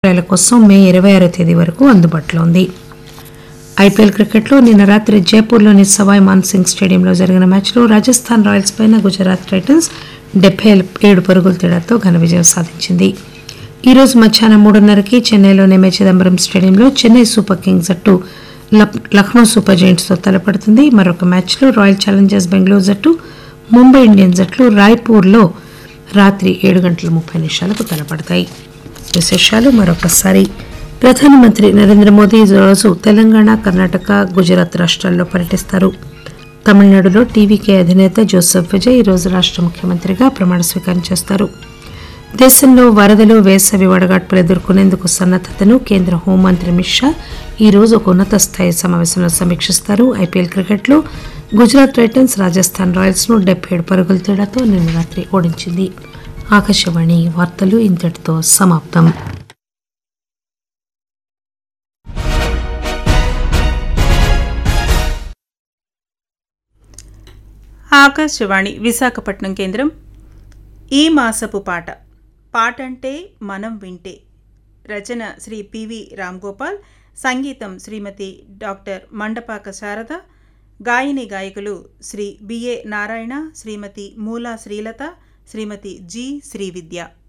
అభిప్రాయాల కోసం మే ఇరవై ఆరో తేదీ వరకు అందుబాటులో ఉంది ఐపీఎల్ క్రికెట్లో నిన్న రాత్రి జైపూర్లోని సవాయ్ మాన్సింగ్ స్టేడియంలో జరిగిన మ్యాచ్లో రాజస్థాన్ రాయల్స్ పైన గుజరాత్ టైటన్స్ డెబ్బై ఏడు పరుగుల తేడాతో ఘన విజయం సాధించింది ఈ రోజు మధ్యాహ్నం మూడున్నరకి చెన్నైలోని ఎంఏ చిదంబరం స్టేడియంలో చెన్నై సూపర్ కింగ్స్ జట్టు లక్- లక్నో సూపర్ జైంట్స్తో తలపడుతుంది మరొక మ్యాచ్లో రాయల్ ఛాలెంజర్స్ బెంగళూరు జట్టు ముంబై ఇండియన్స్ జట్లు రాయ్పూర్లో రాత్రి ఏడు గంటల ముప్పై నిమిషాలకు తలపడతాయి విశేషాలు మరొకసారి ప్రధానమంత్రి నరేంద్ర మోదీ ఈ రోజు తెలంగాణ కర్ణాటక గుజరాత్ రాష్ట్రాల్లో పర్యటిస్తారు తమిళనాడులో టీవీకే అధినేత జోసెఫ్ విజయ్ ఈరోజు రాష్ట్ర ముఖ్యమంత్రిగా ప్రమాణ స్వీకారం చేస్తారు దేశంలో వరదలు వేసవి వడగాడ్పులు ఎదుర్కొనేందుకు సన్నద్దతను కేంద్ర హోంమంత్రి అమిత్ షా ఈ రోజు ఒక ఉన్నత స్థాయి సమావేశంలో సమీక్షిస్తారు ఐపీఎల్ క్రికెట్లో గుజరాత్ టైటన్స్ రాజస్థాన్ రాయల్స్ ను డెబ్బై ఏడు పరుగుల తేడాతో నిన్న రాత్రి ఓడించింది ఆకాశవాణి వార్తలు ఇంతటితో సమాప్తం ఆకాశవాణి విశాఖపట్నం కేంద్రం ఈ మాసపు పాట పాట అంటే మనం వింటే రచన శ్రీ పివి రామ్ గోపాల్ సంగీతం శ్రీమతి డాక్టర్ మండపాక శారద గాయని గాయకులు శ్రీ బిఏ నారాయణ శ్రీమతి మూలా శ్రీలత శ్రీమతి జి శ్రీవిద్య